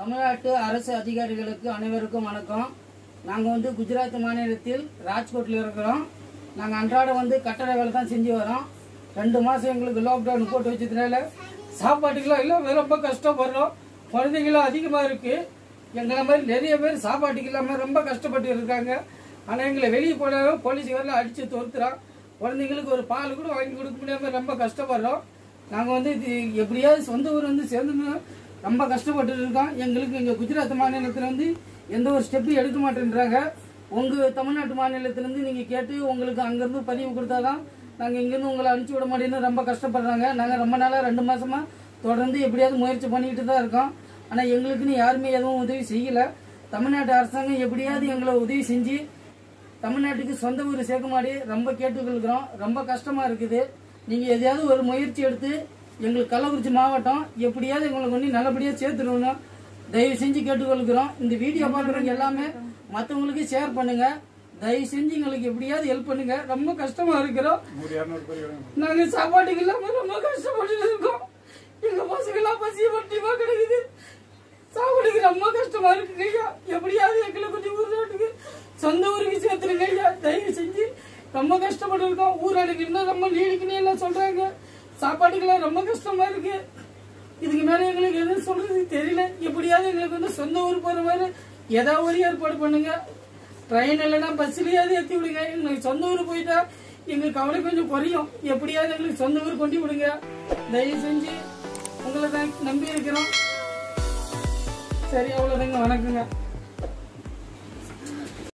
தமிழ்நாட்டு அரசு அதிகாரிகளுக்கு அனைவருக்கும் வணக்கம் நாங்கள் வந்து குஜராத் மாநிலத்தில் ராஜ்கோட்டில் இருக்கிறோம் நாங்கள் அன்றாடம் வந்து கட்டட வேலை தான் செஞ்சு வரோம் ரெண்டு மாதம் எங்களுக்கு லாக்டவுன் போட்டு வச்சதுனால சாப்பாட்டுக்கெல்லாம் எல்லாம் ரொம்ப கஷ்டப்படுறோம் குழந்தைங்களும் அதிகமாக இருக்குது எங்களை மாதிரி நிறைய பேர் சாப்பாட்டுக்கு இல்லாமல் ரொம்ப கஷ்டப்பட்டு இருக்காங்க ஆனால் எங்களை வெளியே போனாலும் போலீஸ்காரில் அடித்து துரத்துறான் குழந்தைங்களுக்கு ஒரு பால் கூட வாங்கி கொடுக்க முடியாமல் ரொம்ப கஷ்டப்படுறோம் நாங்கள் வந்து இது எப்படியாவது சொந்த ஊர் வந்து சேர்ந்து ரொம்ப கஷ்டப்பட்டு இருக்கோம் எங்களுக்கு இங்கே குஜராத் மாநிலத்தில் வந்து எந்த ஒரு ஸ்டெப்பும் எடுக்க மாட்டேன்றாங்க உங்கள் தமிழ்நாட்டு மாநிலத்திலேருந்து நீங்கள் கேட்டு உங்களுக்கு அங்கேருந்து பதிவு கொடுத்தாதான் நாங்கள் இங்கேருந்து உங்களை அனுப்பிச்சி விட மாட்டேன்னு ரொம்ப கஷ்டப்படுறாங்க நாங்கள் ரொம்ப நாளாக ரெண்டு மாசமா தொடர்ந்து எப்படியாவது முயற்சி பண்ணிக்கிட்டு தான் இருக்கோம் ஆனால் எங்களுக்குன்னு யாருமே எதுவும் உதவி செய்யலை தமிழ்நாட்டு அரசாங்கம் எப்படியாவது எங்களை உதவி செஞ்சு தமிழ்நாட்டுக்கு சொந்த ஊர் சேர்க்குமாடி ரொம்ப கேட்டுக்கொள்கிறோம் ரொம்ப கஷ்டமா இருக்குது நீங்க எதையாவது ஒரு முயற்சி எடுத்து எங்களுக்கு கள்ளக்குறிச்சி மாவட்டம் எப்படியாவது எங்களை கொண்டு நல்லபடியா சேர்த்துருவணும் தயவு செஞ்சு கேட்டுக்கொள்கிறோம் இந்த வீடியோ பார்க்குறவங்க எல்லாமே மற்றவங்களுக்கு ஷேர் பண்ணுங்க தயவு செஞ்சு எங்களுக்கு எப்படியாவது ஹெல்ப் பண்ணுங்க ரொம்ப கஷ்டமா இருக்கிறோம் நாங்க சாப்பாட்டுக்கு இல்லாம ரொம்ப கஷ்டப்பட்டு இருக்கோம் எங்க பசங்க எல்லாம் பசிய பட்டிமா கிடைக்குது சாப்பாடுக்கு ரொம்ப கஷ்டமா இருக்குங்க ஐயா எப்படியாவது எங்களை கொஞ்சம் ஊர் நாட்டுக்கு சொந்த ஊருக்கு சேர்த்துருங்க ஐயா தயவு செஞ்சு ரொம்ப கஷ்டப்பட்டு இருக்கோம் ஊராளுக்கு இன்னும் ரொம்ப நீடிக்கணும் எல்லாம் சொல்றாங்க சாப்பாட்டுக்கெல்லாம் ரொம்ப கஷ்டமா இருக்கு இதுக்கு மேல எங்களுக்கு எதுவும் சொல்றது தெரியல எப்படியாவது எங்களுக்கு வந்து சொந்த ஊர் போற மாதிரி ஏதாவது ஒரு ஏற்பாடு பண்ணுங்க ட்ரெயின் இல்லைன்னா பஸ்லயாவது ஏற்றி விடுங்க எங்களுக்கு சொந்த ஊர் போயிட்டா எங்க கவலை கொஞ்சம் குறையும் எப்படியாவது எங்களுக்கு சொந்த ஊர் கொண்டு விடுங்க தயவு செஞ்சு உங்களை தான் நம்பி இருக்கிறோம் சரி அவ்வளோதாங்க வணக்கங்க